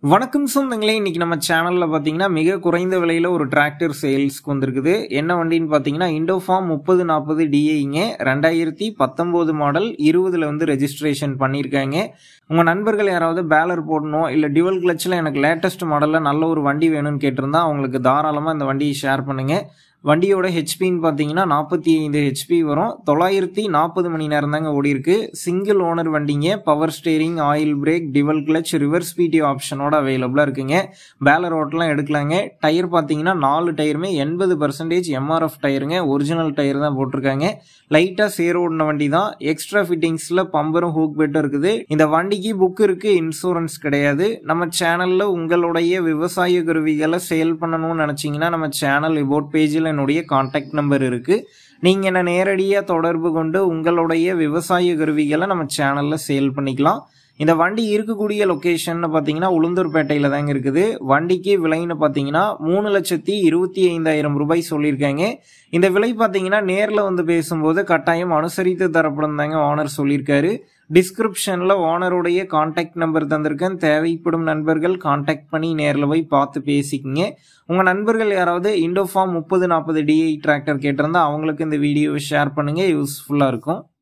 வணக்கம் சொந்தங்களே இன்னைக்கு நம்ம சேனல்ல பாத்தீங்கன்னா மிக குறைந்த விலையில ஒரு டிராக்டர் சேல்ஸ்க்கு வந்திருக்குது என்ன வண்டின்னு பாத்தீங்கன்னா இண்டோஃபார்ம் முப்பது நாற்பது டிஏங்க ரெண்டாயிரத்தி பத்தொன்பது மாடல் இருபதுல வந்து ரெஜிஸ்ட்ரேஷன் பண்ணியிருக்காங்க உங்க நண்பர்கள் யாராவது பேலர் போடணும் இல்ல டிவல் கிளச்சில் எனக்கு லேட்டஸ்ட் மாடல்ல நல்ல ஒரு வண்டி வேணும்னு கேட்டிருந்தா அவங்களுக்கு தாராளமா இந்த வண்டியை ஷேர் பண்ணுங்க வண்டியோட ஹெச்பின்னு பார்த்தீங்கன்னா நாற்பத்தி ஐந்து ஹெச்பி வரும் தொள்ளாயிரத்தி நாற்பது மணி நேரம் தாங்க ஓடி இருக்கு சிங்கிள் ஓனர் வண்டிங்க பவர் ஸ்டேரிங் ஆயில் பிரேக் டிவல் கிளச் ரிவர்ஸ் பிடி ஆப்ஷனோட அவைலபிளாக இருக்குங்க பேலர் ஓட்டெலாம் எடுக்கலாங்க டயர் பார்த்தீங்கன்னா நாலு டயருமே எண்பது பர்சன்டேஜ் எம்ஆர்எஃப் டயருங்க ஒரிஜினல் டயர் தான் போட்டிருக்காங்க லைட்டாக சேர் ஓடின வண்டி தான் எக்ஸ்ட்ரா ஃபிட்டிங்ஸில் பம்பரும் ஹூக் பெட்டும் இருக்குது இந்த வண்டிக்கு புக் இருக்கு இன்சூரன்ஸ் கிடையாது நம்ம சேனலில் உங்களுடைய விவசாய கருவிகளை சேல் பண்ணணும்னு நினச்சிங்கன்னா நம்ம சேனல் இபோட் பேஜில் என்னுடைய காண்டாக்ட் நம்பர் இருக்குது நீங்கள் என்ன நேரடியாக தொடர்பு கொண்டு உங்களுடைய விவசாய கருவிகளை நம்ம சேனலில் சேல் பண்ணிக்கலாம் இந்த வண்டி இருக்கக்கூடிய லொக்கேஷன் பார்த்தீங்கன்னா உளுந்தூர்பேட்டையில் தாங்க இருக்குது வண்டிக்கு விலைன்னு பார்த்தீங்கன்னா மூணு லட்சத்தி இருபத்தி ஐந்தாயிரம் ரூபாய் சொல்லியிருக்காங்க இந்த விலை பார்த்தீங்கன்னா நேரில் வந்து பேசும்போது கட்டாயம் அனுசரித்து தரப்படும் தாங்க ஓனர் சொல்லியிருக்காரு டிஸ்கிரிப்ஷனில் ஓனருடைய காண்டாக்ட் நம்பர் தந்திருக்கேன் தேவைப்படும் நண்பர்கள் காண்டாக்ட் பண்ணி நேரில் போய் பார்த்து பேசிக்கிங்க உங்கள் நண்பர்கள் யாராவது இண்டோஃபார்ம் முப்பது நாற்பது டிஐ டிராக்டர் கேட்டிருந்தா அவங்களுக்கு இந்த வீடியோவை ஷேர் பண்ணுங்கள் யூஸ்ஃபுல்லாக இருக்கும்